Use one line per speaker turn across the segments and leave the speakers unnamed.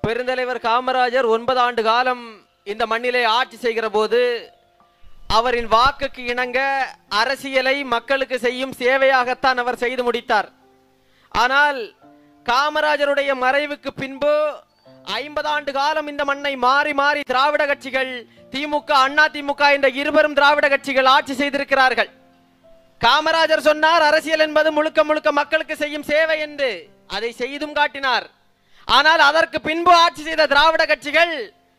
பெருந்தலைவர் காமராஜர் ஒன்பது ஆண்டு காலம் இந்த மண்ணிலே ஆட்சி செய்கிற போது அவரின் வாக்குக்கு இணங்க அரசியலை மக்களுக்கு செய்யும் சேவையாகத்தான் அவர் செய்து முடித்தார் ஆனால் காமராஜருடைய மறைவுக்கு பின்பு ஐம்பது ஆண்டு காலம் இந்த மண்ணை மாறி மாறி திராவிட கட்சிகள் திமுக அண்ணா திமுக என்ற இருவரும் திராவிட கட்சிகள் ஆட்சி செய்திருக்கிறார்கள் காமராஜர் சொன்னார் அரசியல் என்பது முழுக்க முழுக்க மக்களுக்கு செய்யும் சேவை என்று அதை செய்தும் காட்டினார் ஆனால் அதற்கு பின்பு ஆட்சி செய்த திராவிட கட்சிகள்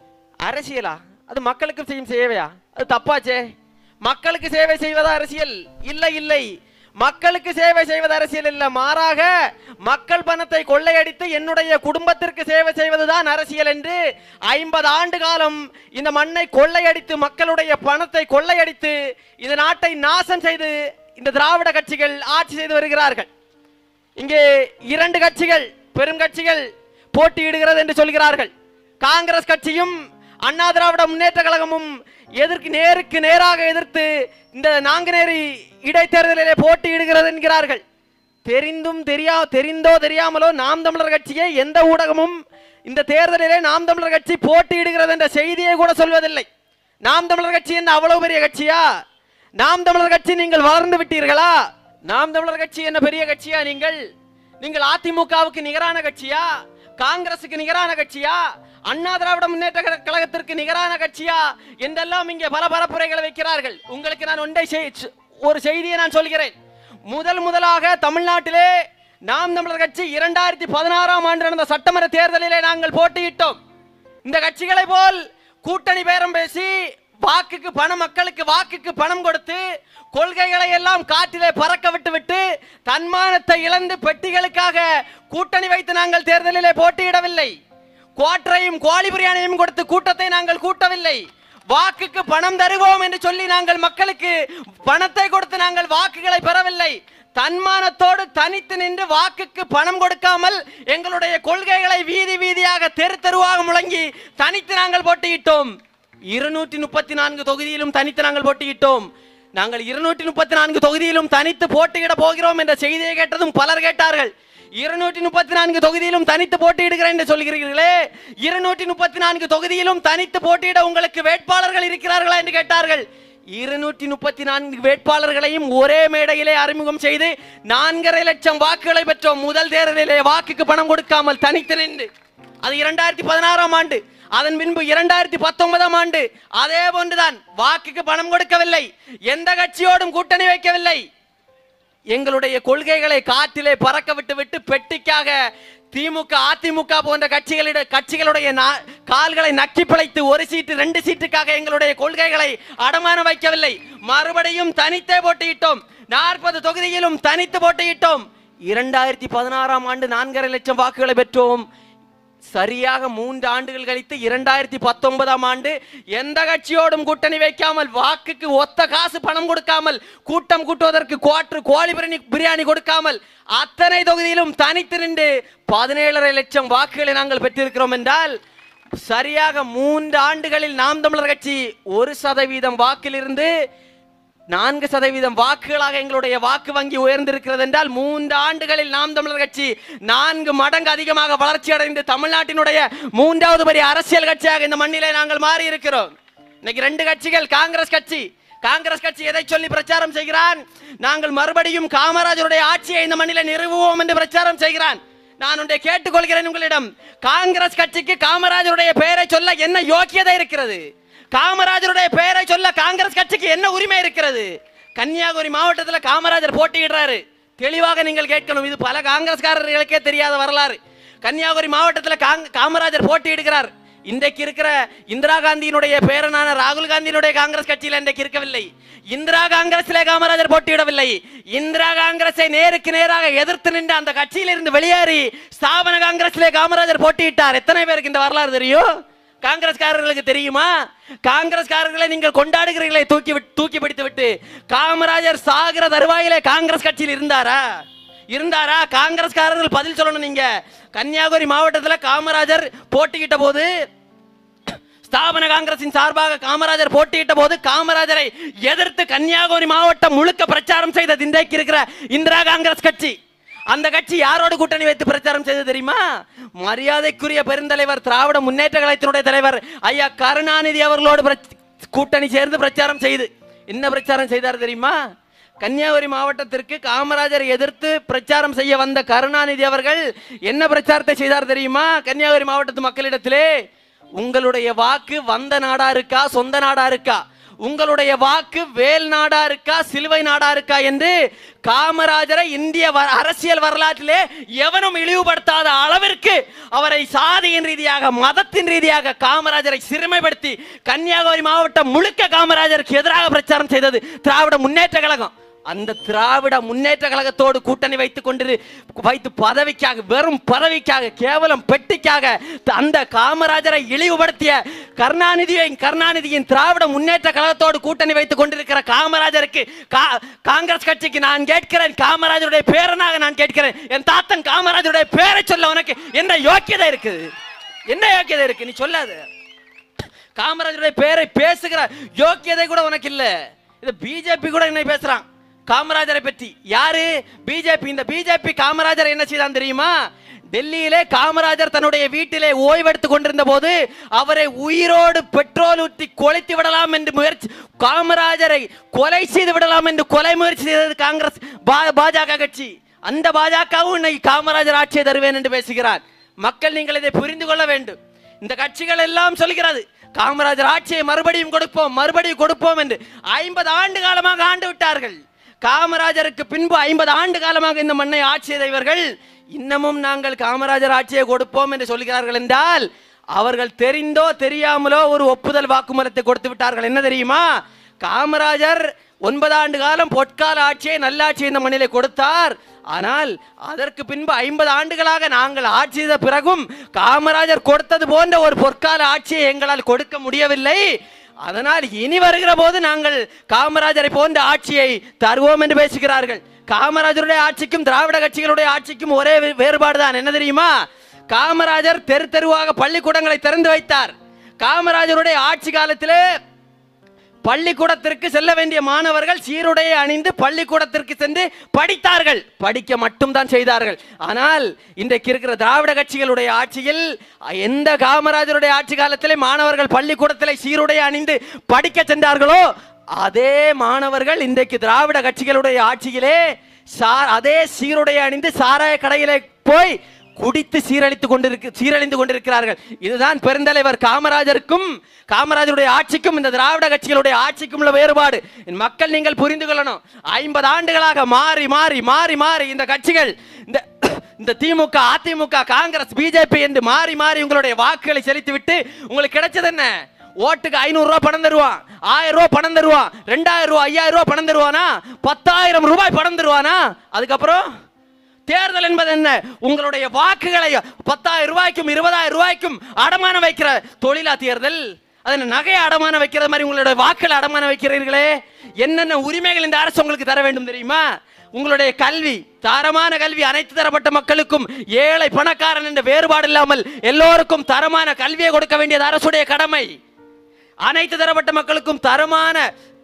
அரசியலா அது மக்களுக்கு செய்யும் சேவையா அது தப்பாச்சே மக்களுக்கு சேவை செய்வதா அரசியல் இல்லை இல்லை மக்களுக்கு சேவை செய்வது அரசியல் இல்ல மாறாக மக்கள் பணத்தை கொள்ளையடித்து என்னுடைய குடும்பத்திற்கு சேவை செய்வதுதான் அரசியல் என்று ஐம்பது ஆண்டு காலம் இந்த மண்ணை கொள்ளையடித்து மக்களுடைய பணத்தை கொள்ளையடித்து இந்த நாட்டை நாசம் செய்து இந்த திராவிட கட்சிகள் ஆட்சி செய்து வருகிறார்கள் இங்கே இரண்டு கட்சிகள் பெரும் கட்சிகள் போட்டியிடுகிறது என்று சொல்கிறார்கள் காங்கிரஸ் கட்சியும் அண்ணா திராவிட முன்னேற்ற கழகமும் எதிர்க்கு நேருக்கு நேராக எதிர்த்து இந்த நாங்குநேரி இடைத்தேர்தலிலே போட்டியிடுகிறது என்கிறார்கள் தெரிந்தும் தெரியா தெரிந்தோ தெரியாமலோ நாம் தமிழர் கட்சியை எந்த ஊடகமும் இந்த தேர்தலிலே நாம் தமிழர் கட்சி போட்டியிடுகிறது என்ற செய்தியை கூட சொல்வதில்லை நாம் தமிழர் கட்சி என்ன அவ்வளவு பெரிய கட்சியா நாம் தமிழர் கட்சி நீங்கள் வளர்ந்து விட்டீர்களா நாம் தமிழர் கட்சி என்ன பெரிய கட்சியா நீங்கள் நீங்கள் அதிமுகவுக்கு நிகரான கட்சியா காங்கிரசுக்கு நிகரான கட்சியா அண்ணா திராவிட முன்னேற்ற கழக- கழகத்திற்கு நிகரான கட்சியா என்றெல்லாம் இங்கே பல பரப்புரைகளை வைக்கிறார்கள் உங்களுக்கு நான் ஒன்றை செய்- ஒரு செய்தியை நான் சொல்கிறேன் முதல் முதலாக தமிழ்நாட்டிலே நாம் தமிழர் கட்சி இரண்டாயிரத்தி பதினாறாம் ஆண்டு நடந்த சட்டமன்ற தேர்தலிலே நாங்கள் போட்டியிட்டோம் இந்த கட்சிகளை போல் கூட்டணி பேரம் பேசி வாக்குக்கு பணம் மக்களுக்கு வாக்குக்கு பணம் கொடுத்து கொள்கைகளை எல்லாம் காற்றிலே பறக்க விட்டு விட்டு தன்மானத்தை இழந்து பெட்டிகளுக்காக கூட்டணி வைத்து நாங்கள் தேர்தலிலே போட்டியிடவில்லை குவாட்டரையும் கோழி பிரியாணியும் கொடுத்து கூட்டத்தை நாங்கள் கூட்டவில்லை வாக்குக்கு பணம் தருவோம் என்று சொல்லி நாங்கள் மக்களுக்கு பணத்தை கொடுத்து நாங்கள் வாக்குகளை பெறவில்லை தன்மானத்தோடு தனித்து நின்று வாக்குக்கு பணம் கொடுக்காமல் எங்களுடைய கொள்கைகளை வீதி வீதியாக தெரு தெருவாக முழங்கி தனித்து நாங்கள் போட்டியிட்டோம் இருநூற்றி முப்பத்தி நான்கு தொகுதியிலும் தனித்து நாங்கள் போட்டியிட்டோம் நாங்கள் இருநூற்றி முப்பத்தி நான்கு தொகுதியிலும் தனித்து போட்டியிட போகிறோம் என்ற செய்தியை கேட்டதும் பலர் கேட்டார்கள் இருநூற்றி முப்பத்தி நான்கு தொகுதியிலும் தனித்து போட்டியிடுகிறேன் என்று சொல்கிறீர்களே இருநூற்றி முப்பத்தி நான்கு தொகுதியிலும் தனித்து போட்டியிட உங்களுக்கு வேட்பாளர்கள் இருக்கிறார்களா என்று கேட்டார்கள் இருநூற்றி முப்பத்தி நான்கு வேட்பாளர்களையும் ஒரே மேடையிலே அறிமுகம் செய்து நான்கரை லட்சம் வாக்குகளை பெற்றோம் முதல் தேர்தலிலே வாக்குக்கு பணம் கொடுக்காமல் தனித்து நின்று அது இரண்டாயிரத்தி பதினாறாம் ஆண்டு அதன் பின்பு இரண்டாயிரத்தி பத்தொன்பதாம் ஆண்டு அதே போன்றுதான் வாக்குக்கு பணம் கொடுக்கவில்லை எந்த கட்சியோடும் கூட்டணி வைக்கவில்லை எங்களுடைய கொள்கைகளை காற்றிலே பறக்க விட்டு விட்டு பெட்டிக்காக திமுக அதிமுக போன்ற கட்சிகளிட கட்சிகளுடைய நா- கால்களை நக்கி பிழைத்து ஒரு சீட்டு ரெண்டு சீட்டுக்காக எங்களுடைய கொள்கைகளை அடமானம் வைக்கவில்லை மறுபடியும் தனித்தே போட்டியிட்டோம் நாற்பது தொகுதியிலும் தனித்து போட்டியிட்டோம் இரண்டாயிரத்தி பதினாறாம் ஆண்டு நான்கரை லட்சம் வாக்குகளை பெற்றோம் சரியாக மூன்று ஆண்டுகள் கழித்து இரண்டாயிரத்தி பத்தொன்பதாம் ஆண்டு எந்த கட்சியோடும் கூட்டணி வைக்காமல் வாக்குக்கு ஒத்த காசு பணம் கொடுக்காமல் கூட்டம் கூட்டுவதற்கு குவாற்று கோழி பிரியாணி பிரியாணி கொடுக்காமல் அத்தனை தொகுதியிலும் தனித்து நின்று பதினேழரை லட்சம் வாக்குகளை நாங்கள் பெற்றிருக்கிறோம் என்றால் சரியாக மூன்று ஆண்டுகளில் நாம் தமிழர் கட்சி ஒரு சதவீதம் வாக்கிலிருந்து நான்கு சதவீதம் வாக்குகளாக எங்களுடைய வாக்கு வங்கி உயர்ந்திருக்கிறது என்றால் மூன்று ஆண்டுகளில் நாம் தமிழர் கட்சி நான்கு மடங்கு அதிகமாக வளர்ச்சி அடைந்து தமிழ்நாட்டினுடைய மூன்றாவது பெரிய அரசியல் கட்சியாக இந்த மண்ணிலே நாங்கள் மாறி இருக்கிறோம் இன்னைக்கு ரெண்டு கட்சிகள் காங்கிரஸ் கட்சி காங்கிரஸ் கட்சி எதை சொல்லி பிரச்சாரம் செய்கிறான் நாங்கள் மறுபடியும் காமராஜருடைய ஆட்சியை இந்த மண்ணிலே நிறுவுவோம் என்று பிரச்சாரம் செய்கிறான் நான் ஒன்றை கேட்டுக்கொள்கிறேன் உங்களிடம் காங்கிரஸ் கட்சிக்கு காமராஜருடைய பெயரை சொல்ல என்ன யோக்கியதை இருக்கிறது காமராஜருடைய பெயரை சொல்ல காங்கிரஸ் கட்சிக்கு என்ன உரிமை இருக்கிறது கன்னியாகுமரி மாவட்டத்தில் காமராஜர் போட்டியிடுறாரு தெளிவாக நீங்கள் கேட்கணும் இது பல காங்கிரஸ்காரர்களுக்கே தெரியாத வரலாறு கன்னியாகுமரி மாவட்டத்தில் காங்- காமராஜர் போட்டியிடுகிறார் இன்றைக்கு இருக்கிற இந்திரா காந்தியினுடைய பேரனான ராகுல் காந்தியினுடைய காங்கிரஸ் கட்சியில் இன்றைக்கு இருக்கவில்லை இந்திரா காங்கிரஸிலே காமராஜர் போட்டியிடவில்லை இந்திரா காங்கிரஸை நேருக்கு நேராக எதிர்த்து நின்று அந்த கட்சியிலிருந்து வெளியேறி ஸ்தாபன காங்கிரஸிலே காமராஜர் போட்டியிட்டார் எத்தனை பேருக்கு இந்த வரலாறு தெரியும் காங்கிரஸ்காரர்களுக்கு தெரியுமா காங்கிரஸ்காரர்களை நீங்கள் கொண்டாடுகிறீர்களே தூக்கி விட்டு தூக்கி பிடித்து விட்டு காமராஜர் சாகிற தருவாயிலே காங்கிரஸ் கட்சியில் இருந்தாரா இருந்தாரா காங்கிரஸ்காரர்கள் பதில் சொல்லணும் நீங்க கன்னியாகுமரி மாவட்டத்தில் காமராஜர் போட்டியிட்ட போது ஸ்தாபன காங்கிரசின் சார்பாக காமராஜர் போட்டியிட்ட போது காமராஜரை எதிர்த்து கன்னியாகுமரி மாவட்டம் முழுக்க பிரச்சாரம் செய்தது இன்றைக்கு இருக்கிற இந்திரா காங்கிரஸ் கட்சி அந்த கட்சி யாரோடு கூட்டணி வைத்து பிரச்சாரம் செய்தது தெரியுமா மரியாதைக்குரிய பெருந்தலைவர் திராவிட முன்னேற்ற கழகத்தினுடைய தலைவர் ஐயா கருணாநிதி அவர்களோடு பிரச்- கூட்டணி சேர்ந்து பிரச்சாரம் செய்து என்ன பிரச்சாரம் செய்தார் தெரியுமா கன்னியாகுமரி மாவட்டத்திற்கு காமராஜரை எதிர்த்து பிரச்சாரம் செய்ய வந்த கருணாநிதி அவர்கள் என்ன பிரச்சாரத்தை செய்தார் தெரியுமா கன்னியாகுமரி மாவட்டத்து மக்களிடத்திலே உங்களுடைய வாக்கு வந்த நாடா இருக்கா சொந்த நாடா இருக்கா உங்களுடைய வாக்கு வேல் நாடா இருக்கா சிலுவை நாடா இருக்கா என்று காமராஜரை இந்திய வ- அரசியல் வரலாற்றிலே எவனும் இழிவுபடுத்தாத அளவிற்கு அவரை சாதியின் ரீதியாக மதத்தின் ரீதியாக காமராஜரை சிறுமைப்படுத்தி கன்னியாகுமரி மாவட்டம் முழுக்க காமராஜருக்கு எதிராக பிரச்சாரம் செய்தது திராவிட முன்னேற்ற கழகம் அந்த திராவிட முன்னேற்ற கழகத்தோடு கூட்டணி வைத்துக் கொண்டு வைத்து பதவிக்காக வெறும் பதவிக்காக கேவலம் பெட்டிக்காக த- அந்த காமராஜரை இழிவுபடுத்திய கருணாநிதியை கருணாநிதியின் திராவிட முன்னேற்ற கழகத்தோடு கூட்டணி வைத்துக் கொண்டிருக்கிற காமராஜருக்கு கா- காங்கிரஸ் கட்சிக்கு நான் கேட்கிறேன் காமராஜருடைய பேரனாக நான் கேட்கிறேன் என் தாத்தன் காமராஜருடைய பேரை சொல்ல உனக்கு என்ன யோக்கியதை இருக்குது என்ன யோக்கியதை இருக்கு நீ சொல்லாத காமராஜருடைய பேரை பேசுகிற யோக்கியதை கூட உனக்கு இல்ல இது பிஜேபி கூட என்ன பேசுறான் காமராஜரை பற்றி யாரு பிஜேபி இந்த பிஜேபி காமராஜர் என்ன செய்தான் தெரியுமா டெல்லியிலே காமராஜர் தன்னுடைய வீட்டிலே ஓய்வெடுத்துக் கொண்டிருந்த போது அவரை உயிரோடு பெட்ரோல் ஊற்றி கொலைத்து விடலாம் என்று முயற்சி காமராஜரை கொலை செய்து விடலாம் என்று கொலை முயற்சி செய்தது காங்கிரஸ் பா- பாஜக கட்சி அந்த பாஜகவும் இன்னைக்கு காமராஜர் ஆட்சியை தருவேன் என்று பேசுகிறார் மக்கள் நீங்கள் இதை புரிந்து கொள்ள வேண்டும் இந்த கட்சிகள் எல்லாம் சொல்கிறது காமராஜர் ஆட்சியை மறுபடியும் கொடுப்போம் மறுபடியும் கொடுப்போம் என்று ஐம்பது ஆண்டு காலமாக ஆண்டு விட்டார்கள் காமராஜருக்கு பின்பு ஐம்பது ஆண்டு காலமாக இந்த மண்ணை ஆட்சி செய்தவர்கள் இன்னமும் நாங்கள் காமராஜர் ஆட்சியை கொடுப்போம் என்று சொல்கிறார்கள் என்றால் அவர்கள் தெரிந்தோ தெரியாமலோ ஒரு ஒப்புதல் வாக்குமூலத்தை கொடுத்து விட்டார்கள் என்ன தெரியுமா காமராஜர் ஒன்பது ஆண்டு காலம் பொற்கால ஆட்சியை நல்லாட்சியை இந்த மண்ணிலே கொடுத்தார் ஆனால் அதற்கு பின்பு ஐம்பது ஆண்டுகளாக நாங்கள் ஆட்சி செய்த பிறகும் காமராஜர் கொடுத்தது போன்ற ஒரு பொற்கால ஆட்சியை எங்களால் கொடுக்க முடியவில்லை அதனால் இனி வருகிற போது நாங்கள் காமராஜரை போன்ற ஆட்சியை தருவோம் என்று பேசுகிறார்கள் காமராஜருடைய ஆட்சிக்கும் திராவிட கட்சிகளுடைய ஆட்சிக்கும் ஒரே வே- வேறுபாடுதான் என்ன தெரியுமா காமராஜர் தெரு தெருவாக பள்ளிக்கூடங்களை திறந்து வைத்தார் காமராஜருடைய ஆட்சி காலத்திலே பள்ளிக்கூடத்திற்கு செல்ல வேண்டிய மாணவர்கள் சீருடையை அணிந்து பள்ளிக்கூடத்திற்கு சென்று படித்தார்கள் படிக்க மட்டும்தான் செய்தார்கள் ஆனால் இன்றைக்கு இருக்கிற திராவிட கட்சிகளுடைய ஆட்சியில் எந்த காமராஜருடைய ஆட்சி காலத்திலே மாணவர்கள் பள்ளிக்கூடத்திலே சீருடை அணிந்து படிக்க சென்றார்களோ அதே மாணவர்கள் இன்றைக்கு திராவிட கட்சிகளுடைய ஆட்சியிலே சா- அதே சீருடை அணிந்து சாராய கடையிலே போய் குடித்து சீரழித்து கொண்டிருக்கு சீரழிந்து கொண்டிருக்கிறார்கள் இதுதான் பெருந்தலைவர் காமராஜருக்கும் காமராஜருடைய ஆட்சிக்கும் இந்த திராவிட கட்சிகளுடைய ஆட்சிக்கும் உள்ள வேறுபாடு என் மக்கள் நீங்கள் புரிந்து கொள்ளணும் ஐம்பது ஆண்டுகளாக மாறி மாறி மாறி மாறி இந்த கட்சிகள் இந்த இந்த திமுக அதிமுக காங்கிரஸ் பிஜேபி என்று மாறி மாறி உங்களுடைய வாக்குகளை செலுத்திவிட்டு உங்களுக்கு கிடைச்சது என்ன ஓட்டுக்கு ஐநூறு ரூபாய் பணம் தருவான் ஆயிரம் ரூபாய் பணம் தருவான் ரெண்டாயிரம் ரூபாய் ஐயாயிரம் ரூபாய் பணம் தருவானா பத்தாயிரம் ரூபாய் பணம் தருவானா அதுக்கப்புறம் தேர்தல் என்பது என்ன உங்களுடைய வாக்குகளை பத்தாயிரம் ரூபாய்க்கும் இருபதாயிரம் ரூபாய்க்கும் அடமானம் வைக்கிற தொழிலா தேர்தல் அதனை நகையை அடமானம் வைக்கிறது மாதிரி உங்களுடைய வாக்களை அடமானம் வைக்கிறீர்களே என்னென்ன உரிமைகள் இந்த அரசு உங்களுக்கு தர வேண்டும் தெரியுமா உங்களுடைய கல்வி தரமான கல்வி அனைத்து தரப்பட்ட மக்களுக்கும் ஏழை பணக்காரன் என்ற வேறுபாடு இல்லாமல் எல்லோருக்கும் தரமான கல்வியை கொடுக்க வேண்டியது அரசுடைய கடமை அனைத்து தரப்பட்ட மக்களுக்கும் தரமான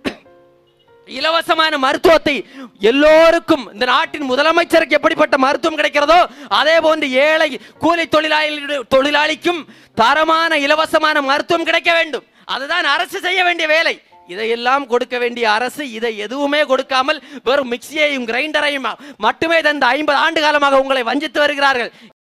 இலவசமான மருத்துவத்தை எல்லோருக்கும் இந்த நாட்டின் முதலமைச்சருக்கு எப்படிப்பட்ட மருத்துவம் கிடைக்கிறதோ அதே போன்று ஏழை கூலி தொழிலாளி தொழிலாளிக்கும் தரமான இலவசமான மருத்துவம் கிடைக்க வேண்டும் அதுதான் அரசு செய்ய வேண்டிய வேலை இதையெல்லாம் கொடுக்க வேண்டிய அரசு இதை எதுவுமே கொடுக்காமல் வெறும் மிக்சியையும் கிரைண்டரையும் மட்டுமே தந்த ஐம்பது ஆண்டு காலமாக உங்களை வஞ்சித்து வருகிறார்கள்